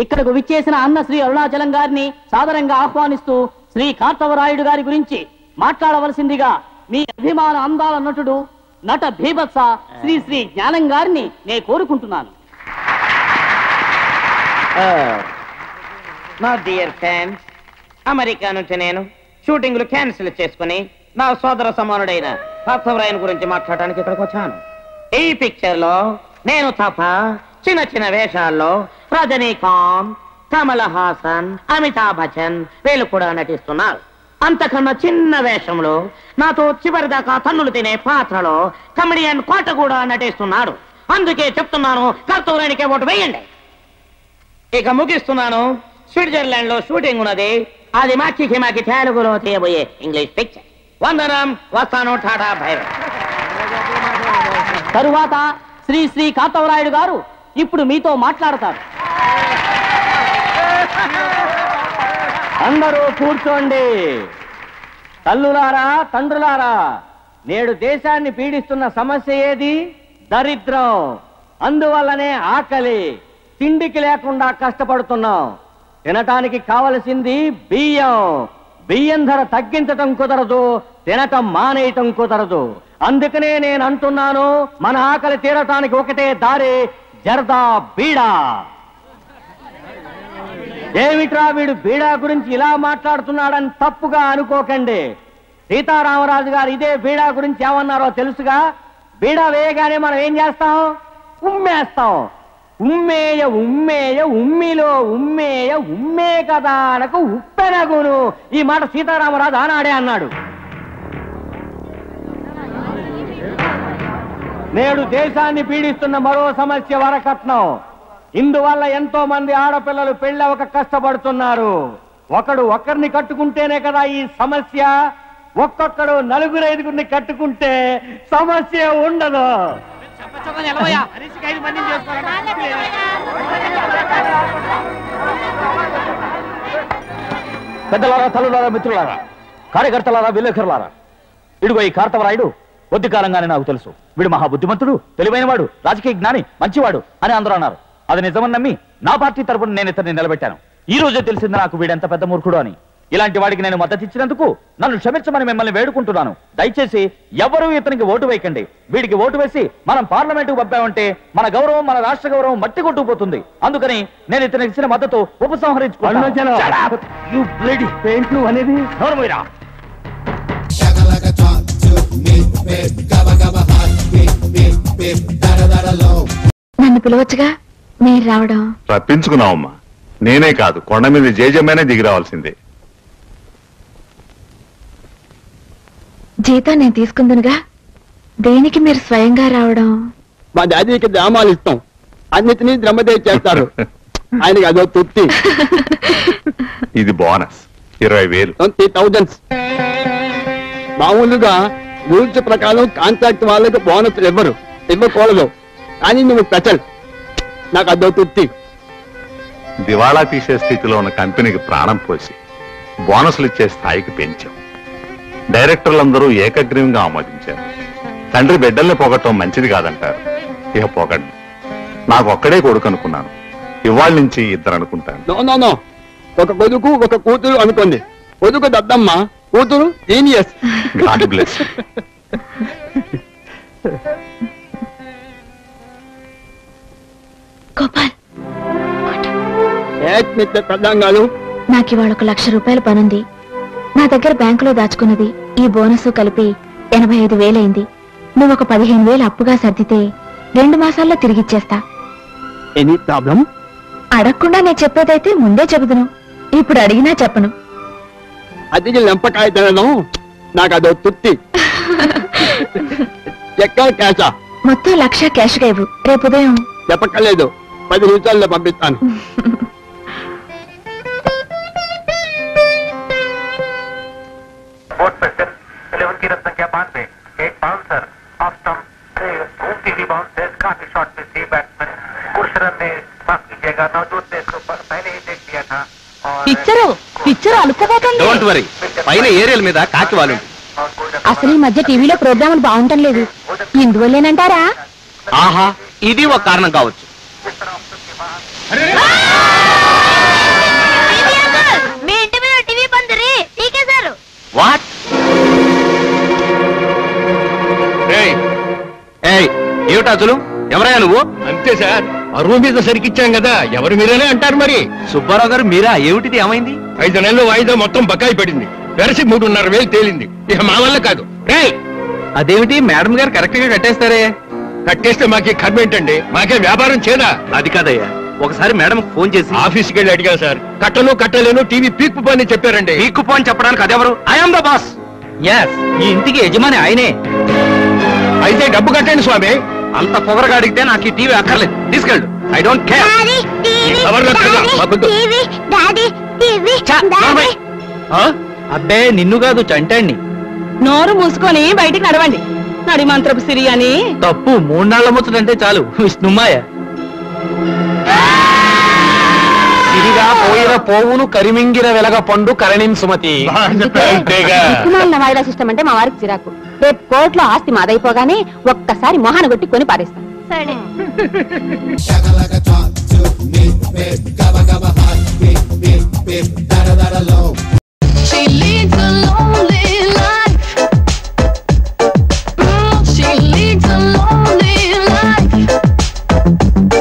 ఇక్కడకు విచ్చేసిన అన్న శ్రీ అరుణాచలం గారిని సాదరంగా ఆహ్వానిస్తూ శ్రీ కార్తవరాయుడు గారి గురించి మాట్లాడవలసిందిగా మీ అభిమాన అందాల నటుడు నట భీభత్స శ్రీ శ్రీ జ్ఞానం గారిని నేను కోరుకుంటున్నాను నా డియర్ ఫ్యాన్స్ అమెరికా నుంచి నేను షూటింగ్లు క్యాన్సిల్ చేసుకుని నా సోదర సమానుడైన పార్థవరాయన్ గురించి మాట్లాడడానికి ఇక్కడికి వచ్చాను ఈ పిక్చర్ లో నేను తప్ప చిన్న చిన్న వేషాల్లో రజనీకాంత్ కమల్ హాసన్ అమితాబ్ బచ్చన్ వీళ్ళు కూడా నటిస్తున్నారు అంతకన్నా చిన్న వేషంలో నాతో చివరిదాకా తన్నులు తినే పాత్రలో కమెడియన్ కోట కూడా నటిస్తున్నాడు అందుకే చెప్తున్నాను కర్తూరానికే ఓటు వేయండి ఇక ముగిస్తున్నాను స్విట్జర్లాండ్ లో షూటింగ్ ఉన్నది అది మాకి మాకి తెలుగులో తీయబోయే ఇంగ్లీష్ పిక్చర్ వందనం వస్తాను టాటా భైరవ్ తరువాత శ్రీ శ్రీ కార్తవరాయుడు గారు ఇప్పుడు మీతో మాట్లాడతారు అందరూ కూర్చోండి తల్లులారా తండ్రులారా నేడు దేశాన్ని పీడిస్తున్న సమస్య ఏది దరిద్రం అందువల్లనే ఆకలి తిండికి లేకుండా కష్టపడుతున్నాం తినటానికి కావలసింది బియ్యం బియ్యం ధర తగ్గించటం కుదరదు తినటం మానేయటం కుదరదు అందుకనే నేను అంటున్నాను మన ఆకలి తీరటానికి ఒకటే దారి జర్దా బీడా ఏమిట్రా వీడు బీడా గురించి ఇలా మాట్లాడుతున్నాడని తప్పుగా అనుకోకండి సీతారామరాజు గారు ఇదే బీడా గురించి ఏమన్నారో తెలుసుగా బీడా వేయగానే మనం ఏం చేస్తాం ఉమ్మేస్తాం ఉమ్మేయ ఉమ్మేయ ఉమ్మిలో ఉమ్మేయ ఉమ్మే కదా అనకు ఉప్పెనగును ఈ మాట సీతారామరాజు ఆనాడే అన్నాడు నేడు దేశాన్ని పీడిస్తున్న మరో సమస్య వరకట్నం ఇందువల్ల ఎంతో మంది ఆడపిల్లలు పెళ్ళవక కష్టపడుతున్నారు ఒకడు ఒక్కరిని కట్టుకుంటేనే కదా ఈ సమస్య ఒక్కొక్కడు నలుగురు ఐదుగురిని కట్టుకుంటే సమస్య ఉండదు పెద్దలారా తల్లులారా మిత్రులారా కార్యకర్తలారా విలేకరులారా ఇడుగో ఈ కార్తవరాయుడు కొద్ది కాలంగానే నాకు తెలుసు వీడు మహా బుద్ధిమంతుడు తెలివైనవాడు రాజకీయ జ్ఞాని మంచివాడు అని అందరూ అన్నారు అది నిజమని నమ్మి నా పార్టీ తరపున నేను ఇతన్ని నిలబెట్టాను ఈ రోజే తెలిసింది నాకు వీడెంత పెద్ద మూర్ఖుడు అని ఇలాంటి వాడికి నేను మద్దతు ఇచ్చినందుకు నన్ను క్షమించమని మిమ్మల్ని వేడుకుంటున్నాను దయచేసి ఎవరూ ఇతనికి ఓటు వేయకండి వీడికి ఓటు వేసి మనం పార్లమెంటుకు పంపామంటే మన గౌరవం మన రాష్ట్ర గౌరవం మట్టి కొట్టుకుపోతుంది అందుకని నేను ఇతనికి ఇచ్చిన మద్దతు ఉపసంహరించుకున్నాను అనేది నోరుమూయరా. నన్ను పిలవచ్చుగా మీరు రావడం రప్పించుకున్నావమ్మా నేనే కాదు కొండ మీద జేజమ్మనే దిగి రావాల్సిందే జీతం నేను తీసుకుందునుగా దేనికి మీరు స్వయంగా రావడం మా డాడీకి డ్రామాలు ఇస్తాం అన్నిటినీ ద్రమదే చేస్తారు ఆయనకి అదో తృప్తి ఇది బోనస్ ఇరవై వేలు ట్వంటీ థౌజండ్స్ మామూలుగా రూల్స్ ప్రకారం కాంట్రాక్ట్ వాళ్ళకి బోనస్ ఇవ్వరు ఇవ్వకూడదు కానీ నువ్వు స్పెషల్ నాకు అదో తృప్తి దివాళా తీసే స్థితిలో ఉన్న కంపెనీకి ప్రాణం పోసి బోనస్లు ఇచ్చే స్థాయికి పెంచాం డైరెక్టర్లందరూ ఏకగ్రీవంగా ఆమోదించారు తండ్రి బిడ్డల్ని పొగట్టం మంచిది కాదంటారు ఇక పొగండి నాకు ఒక్కడే కొడుకు అనుకున్నాను ఇవాళ నుంచి ఇద్దరు అనుకుంటాను నో నో నో ఒక కొడుకు ఒక కూతురు అనుకోండి కొడుకు దద్దమ్మ కూతురు జీనియస్ గాడ్ బ్లెస్ గోపాల్ ఏట్ మిస్టర్ ప్రధాంగాలు నాకు ఇవాళ ఒక లక్ష రూపాయల పనుంది నా దగ్గర బ్యాంకులో దాచుకున్నది ఈ బోనస్ కలిపి ఎనభై ఐదు వేలైంది నువ్వు ఒక పదిహేను వేలు అప్పుగా సర్దితే రెండు మాసాల్లో తిరిగిచ్చేస్తా ఎనీ ప్రాబ్లం అడగకుండా నేను చెప్పేదైతే ముందే చెబుదును ఇప్పుడు అడిగినా చెప్పను అది లెంపకాయ తినడం నాకు అదో తృప్తి ఎక్కడ క్యాషా మొత్తం లక్ష క్యాష్గా ఇవ్వు రేపు ఉదయం చెప్పక్కర్లేదు పది నిమిషాల్లో పంపిస్తాను बोर्ड पर सिर्फ इलेवन की रथ संख्या बानवे एक बाउंसर ऑफ स्टंप घूमती हुई बाउंसर काफी शॉट में थी बैट्समैन कुशरन ने माफ कीजिएगा नवजोत ने इसको प- पहले ही देख लिया था और పిక్చరు పిక్చరు అలుపుపోతుంది డోంట్ వరీ పైన ఏరియల్ మీద కాకి వాళ్ళు అసలు ఈ మధ్య టీవీలో ప్రోగ్రాములు బాగుంటం లేదు వాట్ ఏయ్ ఏమిటా అసలు ఎవరయ్యా నువ్వు అంతే సార్ అరువు మీద సరికిచ్చాం కదా ఎవరు మీరేనే అంటారు మరి సుబ్బారావు గారు మీరా ఏమిటిది ఏమైంది ఐదు నెలలు వాయిదా మొత్తం బకాయి పడింది వెరసి మూడున్నర వేలు తేలింది ఇక మా వల్ల కాదు రేయ్ అదేమిటి మేడం గారు కరెక్ట్ గా కట్టేస్తారే కట్టేస్తే మాకే కర్మ ఏంటండి మాకే వ్యాపారం చేదా అది కాదయ్యా ఒకసారి మేడం ఫోన్ చేసి ఆఫీస్కి వెళ్ళి అడిగా సార్ కట్టను కట్టలేను టీవీ పీక్కు పని చెప్పారండి ఈ కుప్పని చెప్పడానికి అదెవరు ఐఎమ్ ద బాస్ ఎస్ ఈ ఇంటికి యజమాని ఆయనే అయితే డబ్బు కట్టండి స్వామి అంత పొగరగా అడిగితే నాకు ఈ టీవీ అక్కర్లేదు తీసుకెళ్ళు ఐ డోంట్ కేర్ ఎవరిలో కదా మాకొద్దు. అబ్బే నిన్ను కాదు చంటండి నోరు మూసుకొని బయటికి నడవండి నడి మంత్రపు సిరి అని తప్పు మూడు నాళ్ల ముచ్చటంటే చాలు విష్ణుమాయ సిరిగా పోయిన పోవును కరిమింగిన వెలగ పండు కరణిన్ సుమతి అంతేగా వాయిదా సిస్టమ్ అంటే మా వారికి చిరాకు రేపు కోర్టులో ఆస్తి మాదైపోగానే ఒక్కసారి మొహాన కొట్టి కొని పారేస్తాం సరే She leads a lonely life. Mm, she leads a lonely life.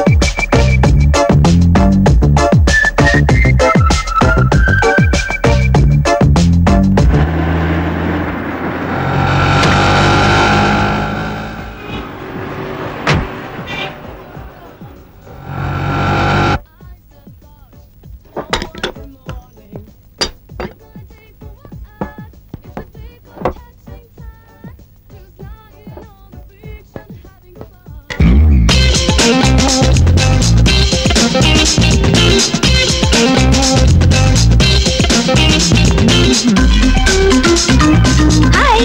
Hi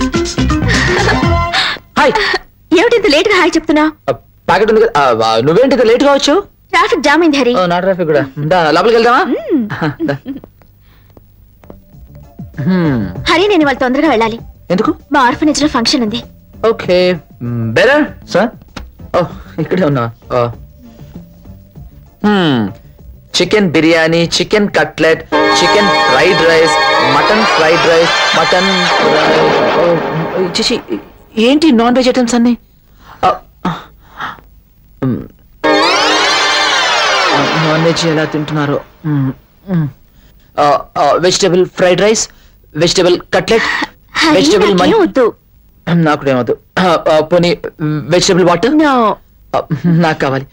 hi ఏమిటి ఇంత లేట్ గా హాయ్ చెప్తున్నా ప్యాకెట్ ఉంది కదా ఆ, ఆ, నువ్వేంటి ఇంత లేట్ గా వచ్చావు ట్రాఫిక్ జామ్ అయింది హరి ఓ, నా ట్రాఫిక్ కూడా దా, లోపలికి వెళ్దామా దా. హ్మ్, హరి నేను వాళ్ళు తొందరగా వెళ్ళాలి ఎందుకు మా ఆర్ఫనేజ్ లో ఫంక్షన్ ఉంది ఓకే బెటర్ సార్ ఓ ఇక్కడే ఉన్నా chicken biryani chicken cutlet chicken fried rice mutton fried rice mutton చిచి ఏంటి నాన్ వెజ్ ఐటమ్స్ అన్ని నాన్ వెజ్ ఎలా తింటున్నారు vegetable fried rice vegetable cutlet Hari vegetable నాకేం వద్దు నాకు ఏమవుతుంది పోనీ వెజిటబుల్ వాటర్ నో నాకు కావాలి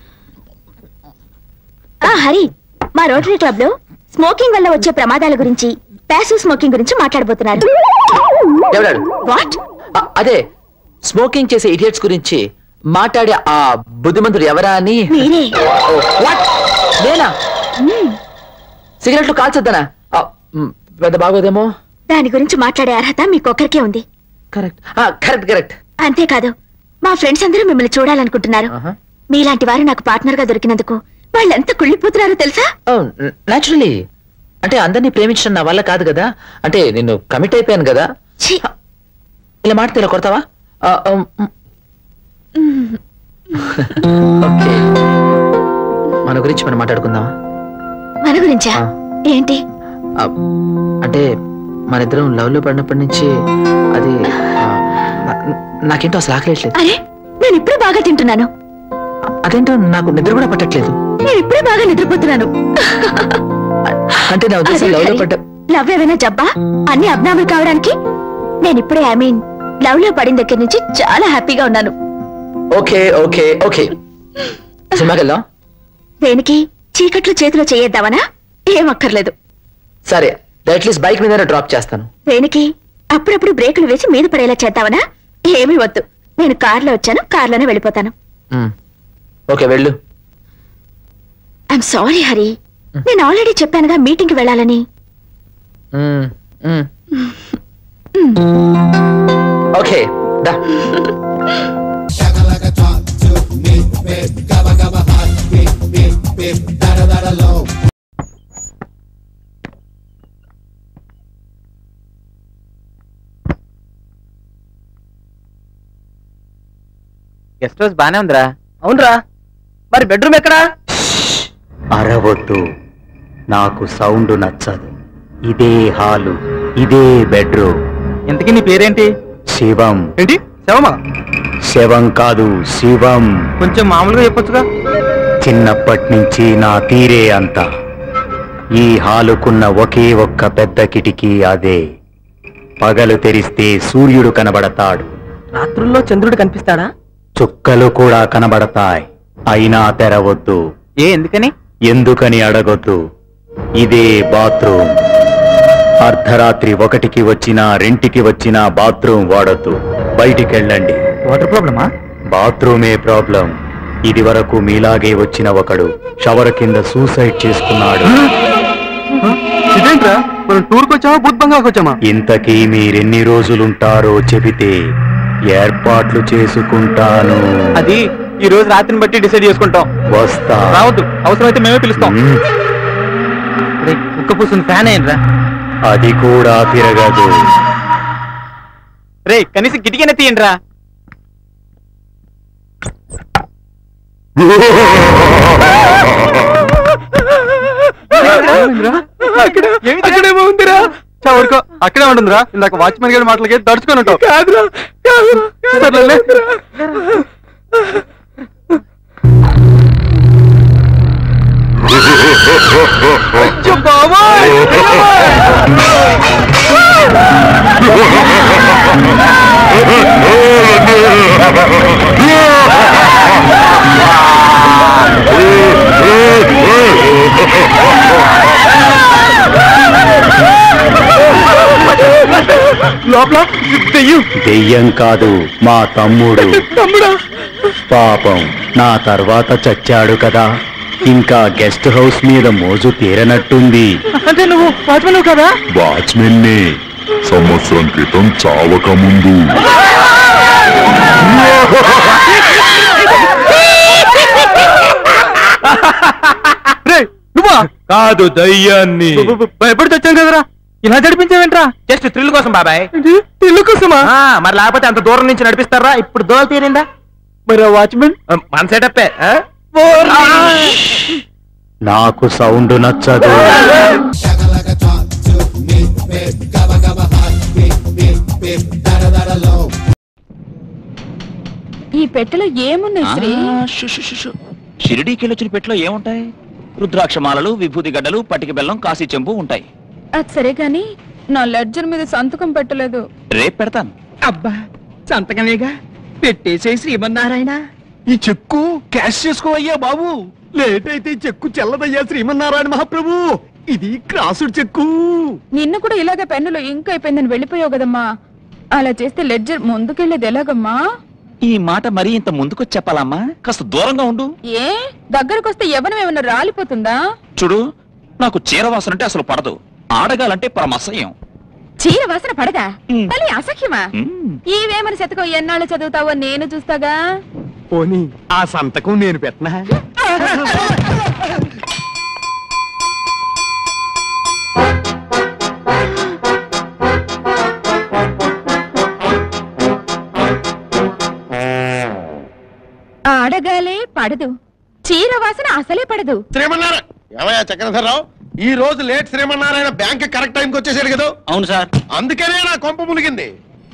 ఆ హరి మా రోటరీ క్లబ్ లో స్మోకింగ్ వల్ల వచ్చే ప్రమాదాల గురించి ప్యాసివ్ స్మోకింగ్ గురించి మాట్లాడబోతున్నారు ఎవడాడు వాట్ ఆ, అదే స్మోకింగ్ చేసే ఇడియట్స్ గురించి మాట్లాడే ఆ బుద్ధిమంతుడు ఎవరా అని మీరే ఓ, what? నేనా సిగరెట్లు కాల్చొద్దనా ఆ, మ్, పెద్ద బాగోదేమో దాని గురించి మాట్లాడే అర్హత మీకొక్కరికే ఉంది కరెక్ట్ కరెక్ట్ కరెక్ట్ అంతేకాదు మా ఫ్రెండ్స్ అందరూ మిమ్మల్ని చూడాలనుకుంటున్నారు మీలాంటి వారు నాకు పార్ట్నర్ గా దొరికినందుకు వాళ్ళు ఎంత కుళ్ళిపోతున్నారో తెలుసా న్యాచురలీ అంటే అందరినీ ప్రేమించడం నా వల్ల కాదు కదా అంటే నిన్ను కమిట్ అయిపోయాను కదా ఛీ, ఇలా మాట ఇలా కొడతావా ఆ, ఉమ్, ఉమ్. ఓకే మన గురించి మనం మాట్లాడుకుందామా మన గురించా ఆ. ఏంటి ఆ, అంటే మన ఇద్దరం లవ్ లో పడినప్పటి నుంచి అది ఆ, నా- నాకేంటో అసలు ఆకలేట్లేదు అరే నేను ఇప్పుడే బాగా తింటున్నాను అదేంటో నాకు నిద్ర కూడా పట్టట్లేదు నేను ఇప్పుడే బాగా నిద్రపోతున్నాను అంటే నా ఉద్దేశం లవ్ లో పడ్డ లవ్ ఏమైనా జబ్బా అన్ని అబ్నామల్ కావడానికి నేను ఇప్పుడే ఐ మీన్ లవ్ లో పడిన దగ్గర నుంచి చాలా హ్యాపీగా ఉన్నాను ఓకే ఓకే ఓకే సినిమాకి వెళ్దాం దేనికి చీకట్లో చేతిలో చేయొద్దామనా ఏం అక్కర్లేదు సరే అట్లీస్ట్ బైక్ మీద డ్రాప్ చేస్తాను దేనికి అప్పుడప్పుడు బ్రేకులు వేసి మీద పడేలా చేద్దామనా ఏమీ వద్దు నేను కార్లో వచ్చాను కార్లోనే వెళ్ళిపోతాను మ్. ఓకే వెళ్ళు ఐఎమ్ సారీ హరి నేను ఆల్రెడీ చెప్పానుగా మీటింగ్ కి వెళ్ళాలని మ్, మ్. ఓకే దా గెస్ట్ హౌస్ బానే ఉందిరా అవునరా మరి బెడ్రూమ్ ఎక్కడా అరవద్దు నాకు సౌండ్ నచ్చదు ఇదే హాలు ఇదే బెడ్రూమ్ ఇంతకీ నీ పేరేంటి శివం ఏంటి శవమా శవం కాదు శివం కొంచెం మామూలుగా చెప్పొచ్చుగా చిన్నప్పటి నుంచి నా తీరే అంత ఈ హాలుకున్న ఒకే ఒక్క పెద్ద కిటికీ అదే పగలు తెరిస్తే సూర్యుడు కనబడతాడు రాత్రుల్లో చంద్రుడు కనిపిస్తాడా చుక్కలు కూడా కనబడతాయి అయినా తెరవద్దు ఏ ఎందుకని ఎందుకని అడగొద్దు ఇదే బాత్రూమ్ అర్ధరాత్రి ఒకటికి వచ్చినా రెంటికి వచ్చినా బాత్రూమ్ వాడొద్దు బయటికెళ్ళండి వాటర్ ప్రాబ్లమా బాత్రూమే ప్రాబ్లం ఇది వరకు మీలాగే వచ్చిన ఒకడు షవర్ కింద సూసైడ్ చేసుకున్నాడు ఇదేంట్రా మనం టూర్కి వచ్చామా బుద్ధ బంగాకి వచ్చామా ఇంతకీ మీరెన్ని రోజులుంటారో చెబితే ఏర్పాట్లు చేసుకుంటాను అది ఈ రోజు రాత్రిని బట్టి డిసైడ్ చేసుకుంటాం వస్తా రావద్దు అవసరమైతే మేమే పిలుస్తాం మ్మ్. రేయ్, కుక్క పూసిన ఫ్యాన్ అయ్యిండ్రా అది కూడా తిరగదు రే కనీసం కిటికీనే తీయండిరా అక్కడేమో ఉందిరా చవరుకో అక్కడే ఉంటుందిరా ఇందాక వాచ్మెన్ గారి మాటలకి దడుచుకొని ఉంటావు కాదురా సర్లేలే. అయ్యో బాబోయ్! లోపల దెయ్యం దెయ్యం కాదు మా తమ్ముడు తమ్ముడా పాపం నా తర్వాత చచ్చాడు కదా ఇంకా గెస్ట్ హౌస్ మీద మోజు తీరనట్టుంది అంటే నువ్వు వాచ్మెన్ కదా వాచ్మెన్ ని సంవత్సరం క్రితం చావక ముందు రే నువ్వా కాదు దయ్యాన్ని భయపడి తెచ్చాను కదరా ఇలా నడిపించావేంట్రా జస్ట్ థ్రిల్ కోసం బాబాయ్ ఇల్లు కోసమా ఆ, మరి లేకపోతే అంత దూరం నుంచి నడిపిస్తారా ఇప్పుడు దోల తీరిందా మరి ఆ వాచ్మెన్ మన సెటప్పే నాకు సౌండ్ నచ్చదు ఈ పెట్టెలో ఏమున్నాయి శ్రీ షిరిడీకి వెళ్ళొచ్చిన పెట్లో ఏముంటాయి రుద్రాక్షమాలలు విభూతి గడ్డలు పటిక బెల్లం కాశీ చెంపు ఉంటాయి అది సరే గాని నా లెడ్జర్ మీద సంతకం పెట్టలేదు రేపు పెడతాను అబ్బా సంతకమేగా పెట్టేసే శ్రీమన్నారాయణ ఈ చెక్కు క్యాష్ చేసుకోవయ్యా బాబు లేట్ అయితే ఈ చెక్కు చెల్లదయ్యా శ్రీమన్నారాయణ మహాప్రభు ఇది క్రాసుడు చెక్కు నిన్ను కూడా ఇలాగే పెన్నులో ఇంక్ అయిపోయిందని వెళ్ళిపోయావు కదమ్మా అలా చేస్తే లెడ్జర్ ముందుకెళ్ళేది ఎలాగమ్మా ఈ మాట మరీ ఇంత ముందుకొచ్చి చెప్పాలమ్మా కాస్త దూరంగా ఉండు ఏ దగ్గరకు వస్తే ఎవరం ఏమన్నా రాలిపోతుందా చూడు నాకు చీర వాసన అంటే అసలు పడదు ఆడగాలంటే పరమసహ్యం చీర వాసన పడదా మ్. తల్లి అసఖ్యమా మ్మ్. ఈవేమని శతకం ఎన్నాళ్ళు చదువుతావో నేను చూస్తాగా పోనీ ఆ సంతకం నేను పెట్టనా ఆడగాలే పడదు చీర వాసన అసలే పడదు శ్రీమన్నారాయణ ఏమయ్యా చక్రధరరావు ఈ రోజు లేట్ శ్రీమన్నారాయణ బ్యాంక్ కరెక్ట్ టైంకి వచ్చేసాడు కదా అవును సార్ అందుకనే నా కొంప మునిగింది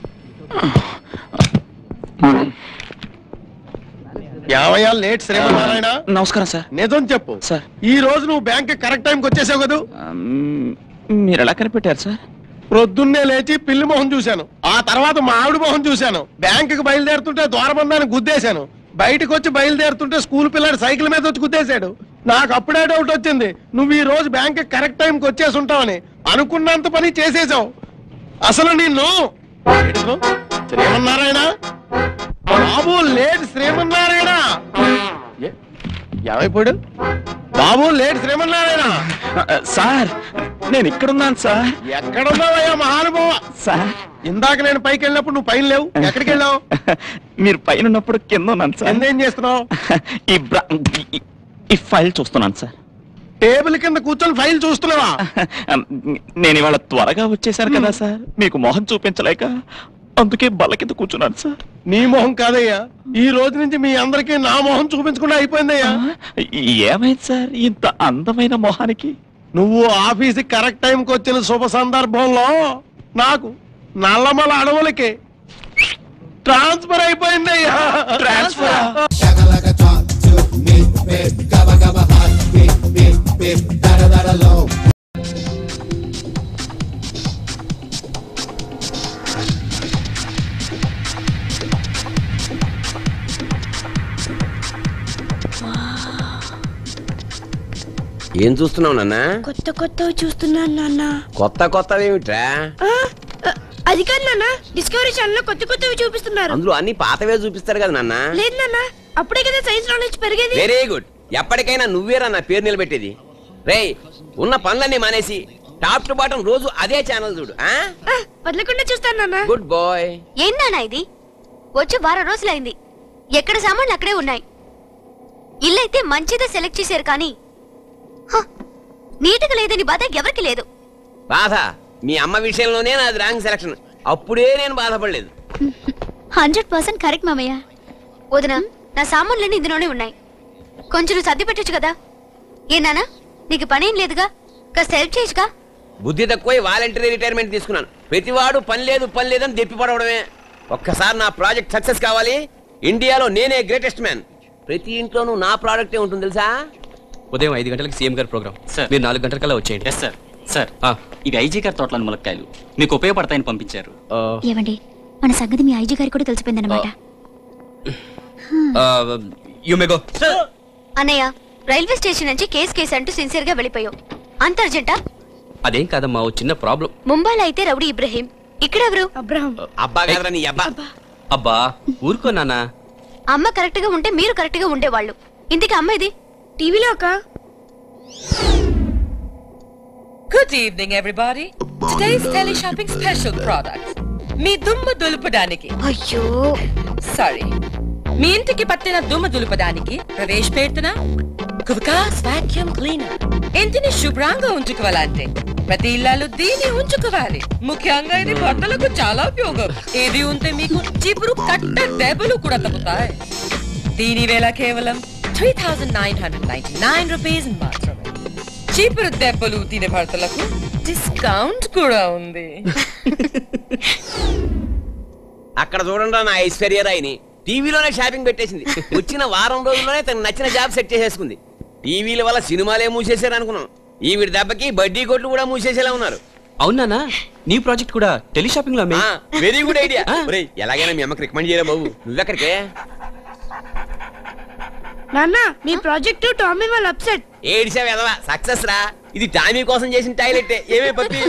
ఏమయ్యా లేట్ శ్రీమన్నారాయణ నమస్కారం సార్ నిజం చెప్పు సార్. ఈ రోజు నువ్వు బ్యాంక్ కరెక్ట్ టైంకి వచ్చేసావు కదా మ్మ్, మీరు ఎలా కనిపెట్టారు సార్ ప్రొద్దున్నే లేచి పిల్లి మొహం చూశాను ఆ తర్వాత మా ఆవిడ మొహం చూశాను బ్యాంకుకి బయలుదేరుతుంటే ద్వారబంధాన్ని గుద్దేశాను బయటకు వచ్చి బయలుదేరుతుంటే స్కూల్ పిల్లాడు సైకిల్ మీద వచ్చి గుద్దేశాడు నాకు అప్పుడే డౌట్ వచ్చింది నువ్వు ఈ రోజు బ్యాంక్ కరెక్ట్ టైంకి వచ్చేసి ఉంటావని అనుకున్నంత పని చేసేసావు అసలు నిన్ను ఏంటిదో? శ్రీమన్నారాయణ బాబు లేట్ శ్రీమన్నారాయణ ఏ- ఏమైపోయాడు బాబు లేట్ శ్రీమన్నారాయణ సార్ నేను ఇక్కడున్నాను సార్ ఎక్కడున్నావయ్యా మహానుభావ సార్ ఇందాక నేను పైకి వెళ్ళినప్పుడు నువ్వు పైన లేవు ఎక్కడికి వెళ్ళావు మీరు పైన ఉన్నప్పుడు కింద ఉన్నాను సార్ కింద ఏం చేస్తున్నావు ఈ బ్రా- ఈ- ఈ ఫైల్ చూస్తున్నాను సార్ టేబుల్ కింద కూర్చొని ఫైల్ చూస్తున్నావా నేను ఇవాళ త్వరగా వచ్చేసాను కదా సార్ మీకు మొహం చూపించలేక అందుకే బల్ల కింద కూర్చున్నాను సార్ నీ మొహం కాదయ్యా ఈ రోజు నుంచి మీ అందరికీ నా మొహం చూపించకుండా అయిపోయిందయ్యా ఏమైంది సార్ ఇంత అందమైన మొహానికి నువ్వు ఆఫీస్ కరెక్ట్ టైంకి వచ్చిన శుభ సందర్భంలో నాకు నల్లమల అడవులకి ట్రాన్స్ఫర్ అయిపోయింది అయ్యా ట్రాన్స్ఫర్ ఏం చూస్తున్నావు నాన్న కొత్త కొత్తవి చూస్తున్నాను నాన్న కొత్త కొత్తవేమిట్రా ఆ, ఆ, అది కాదు నాన్న డిస్కవరీ ఛానల్ కొత్త కొత్తవి చూపిస్తున్నారు అందులో అన్ని పాతవే చూపిస్తారు కదా నాన్న లేదు నాన్న అప్పుడే కదా సైన్స్ నాలెడ్జ్ పెరిగేది వెరీ గుడ్ ఎప్పటికైనా నువ్వేరా నా పేరు నిలబెట్టేది రేయ్ ఉన్న పనులన్నీ మానేసి టాప్ టు బాటం రోజు అదే ఛానల్ చూడు ఆ ఆ, వదలకుండా చూస్తాను నాన్న గుడ్ బాయ్ ఏందన్నా ఇది వచ్చి వారం రోజులైంది ఎక్కడ సామాన్లు అక్కడే ఉన్నాయి ఇల్లైతే మంచిదే సెలెక్ట్ చేశారు కానీ హ, నీట్గా లేదని బాధ ఎవరికి లేదు బాధ మీ అమ్మ విషయంలోనే నాది రాంగ్ సెలక్షన్ అప్పుడే నేను బాధపడలేదు హండ్రెడ్ పర్సెంట్ కరెక్ట్ మామయ్య వదిన నా సామాన్లన్నీ ఇందులోనే ఉన్నాయి కొంచెం నువ్వు సర్ది పెట్టచ్చు కదా ఏ నాన్న నీకు పనేం లేదుగా కాస్త హెల్ప్ చేయొచ్చుగా బుద్ధి తక్కువై వాలంటరీ రిటైర్మెంట్ తీసుకున్నాను ప్రతివాడు పని లేదు పని లేదని దెప్పి పడవడమే ఒక్కసారి నా ప్రాజెక్ట్ సక్సెస్ కావాలి ఇండియాలో నేనే గ్రేటెస్ట్ మ్యాన్ ప్రతి ఇంట్లోనూ నా ప్రాడక్టే ఉంటుంది తెలుసా ఉదయం ఐదు గంటలకు సీఎం గారి ప్రోగ్రామ్ సార్ మీరు నాలుగు గంటలకల్లా వచ్చేయండి ఎస్ సార్ సార్ ఇవి ఐజీ గారి తోటలోని ములక్కాయలు మీకు ఉపయోగపడతాయని పంపించారు ఏమండి మన సంగతి మీ ఐజీ గారికి కూడా తెలిసిపోయిందన్నమాట యు మే గో అన్నయ్య రైల్వే స్టేషన్ నుంచి కేసు కేసు అంటూ సిన్సియర్ గా వెళ్ళిపోయావు అంత అర్జెంటా అదేం కాదమ్మా ఓ చిన్న ప్రాబ్లం ముంబైలో అయితే రౌడీ ఇబ్రహీం ఇక్కడెవరు అబ్రహం అబ్బా కదరా నీ అబ్బా అబ్బా ఊరుకో నాన్న అమ్మ కరెక్ట్ గా ఉంటే మీరు కరెక్ట్ గా ఉండేవాళ్ళు ఇంతకీ అమ్మ ఇది టీవీలో ఒక Good evening, everybody. Today's tele shopping special products. మీ దుమ్ము దులుపడానికి అయ్యో సారీ మీ ఇంటికి పట్టిన దుమ్ము దులుపడానికి ప్రవేశపెడుతున్న కువకాస్ వాక్యూమ్ క్లీనర్ ఇంటిని శుభ్రంగా ఉంచుకోవాలంటే ప్రతి ఇల్లాలు దీన్ని ఉంచుకోవాలి ముఖ్యంగా ఇది బట్టలకు చాలా ఉపయోగం ఇది ఉంటే మీకు చిపురు కట్ట దెబ్బలు కూడా తగ్గుతాయి దీని వేల కేవలం three thousand nine hundred ninety nine rupees మాత్రమే చీపురు దెబ్బలు తినే భర్తలకు డిస్కౌంట్ కూడా ఉంది అక్కడ చూడండి నా ఐశ్వర్యరాయిని టీవీలోనే షాపింగ్ పెట్టేసింది వచ్చిన వారం రోజుల్లోనే తనకు నచ్చిన జాబ్ సెట్ చేసేసుకుంది టీవీల వల్ల సినిమాలే మూసేశారు అనుకున్నాం ఈవిడ దెబ్బకి బడ్డీ కొట్లు కూడా మూసేసేలా ఉన్నారు అవునా నీ ప్రాజెక్ట్ కూడా టెలి షాపింగ్ లో అమ్మే. వెరీ గుడ్ ఐడియా ఎలాగైనా మీ అమ్మకి రికమెండ్ చేయరా బాబు నువ్వెక్కడికే నాన్న మీ ప్రాజెక్ట్ టామీ వాళ్ళ అప్సెట్ ఏడిసా వెదవా సక్సెస్ రా ఇది టామీ కోసం చేసిన టాయిలెట్ ఏమే పప్పి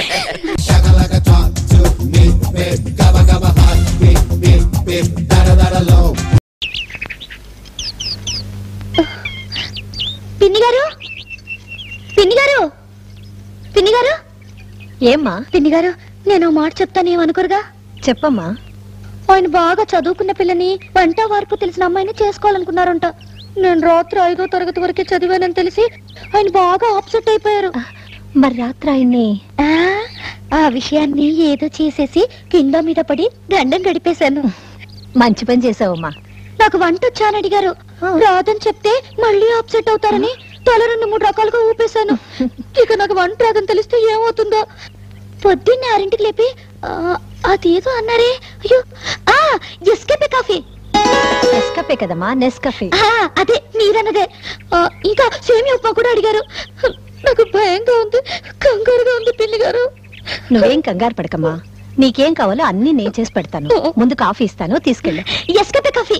పిన్ని గారు పిన్ని గారు పిన్ని గారు ఏమ్మా పిన్ని గారు నేను ఓ మాట చెప్తాను ఏమనుకోరుగా చెప్పమ్మా ఆయన బాగా చదువుకున్న పిల్లని వంట వార్పు తెలిసిన అమ్మాయిని చేసుకోవాలనుకున్నారంట నేను రాత్రి ఐదో తరగతి వరకే చదివానని తెలిసి ఆయన బాగా అప్సెట్ అయిపోయారు మరి రాత్రి ఆయన్ని ఆ విషయాన్ని ఏదో చేసేసి కింద మీద పడి దండం గడిపేశాను మంచి పని చేసావమ్మా నాకు వంట వచ్చాను అడిగారు రాదని చెప్తే మళ్ళీ అప్సెట్ అవుతారని తల రెండు మూడు రకాలుగా ఊపేశాను ఇక నాకు వంట రాదని తెలిస్తే ఏమవుతుందో పొద్దున్నే ఆరింటికి లేపి ఆ, అదేదో అన్నారే అయ్యో ఆ ఎస్కేపే కాఫీ నెస్కఫే కదమ్మా నెస్కఫే ఆ, అదే మీరన్నదే ఆ, ఇంకా సేమి ఉప్మా కూడా అడిగారు నాకు భయంగా ఉంది కంగారుగా ఉంది పిల్లి గారు నువ్వేం కంగారు పడకమ్మా నీకేం కావాలో అన్ని నేను చేసి పెడతాను ముందు కాఫీ ఇస్తాను తీసుకెళ్ళు ఎస్కేపే కాఫీ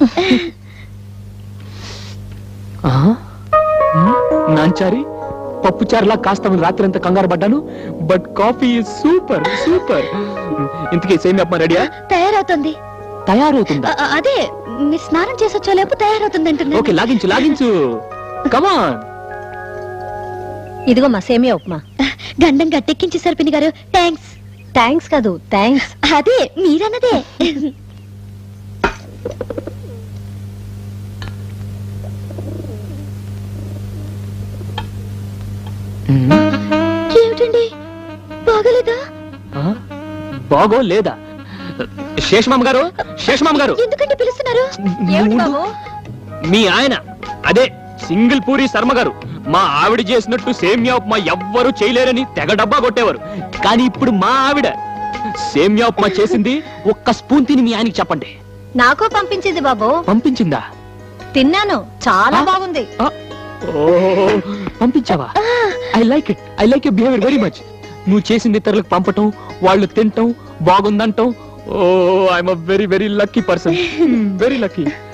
నాంచారి పప్పు చారులా కాస్త రాత్రి అంతా కంగారు పడ్డాను బట్ కాఫీ సూపర్ సూపర్ ఇంతకీ సేమి అప్ప రెడీయా తయారవుతుంది తయారవుతుందా ఆ, అదే మీరు స్నానం చేసి వచ్చేలేపు తయారవుతుంది అంటున్నాను ఓకే లాగించు లాగించు కమాన్ ఇదిగో మా సేమియా ఉప్మా గండం గట్టెక్కించేశారు పిన్ని గారు థ్యాంక్స్ థ్యాంక్స్ కాదు థ్యాంక్స్ అదే మీరన్నదే ఏమిటండి బాగలేదా బాగో లేదా శేషమామ గారు శేషమామ గారు ఎందుకంటే పిలుస్తున్నారు ఏమిటి బాబు? మీ ఆయన అదే సింగిల్ పూరి శర్మ గారు మా ఆవిడ చేసినట్టు సేమ్యా ఉప్మా ఎవ్వరూ చేయలేరని తెగ డబ్బా కొట్టేవారు కానీ ఇప్పుడు మా ఆవిడ సేమ్యా ఉప్మా చేసింది ఒక్క స్పూన్ తిని మీ ఆయనకి చెప్పండి నాకు పంపించింది బాబు పంపించిందా తిన్నాను చాలా బాగుంది ఓ పంపించావా I like it I like you behaviour very much నువ్వు చేసింది ఇతరులకు పంపటం వాళ్ళు తినటం బాగుందంటాం ఓ I'm uh very very lucky person very lucky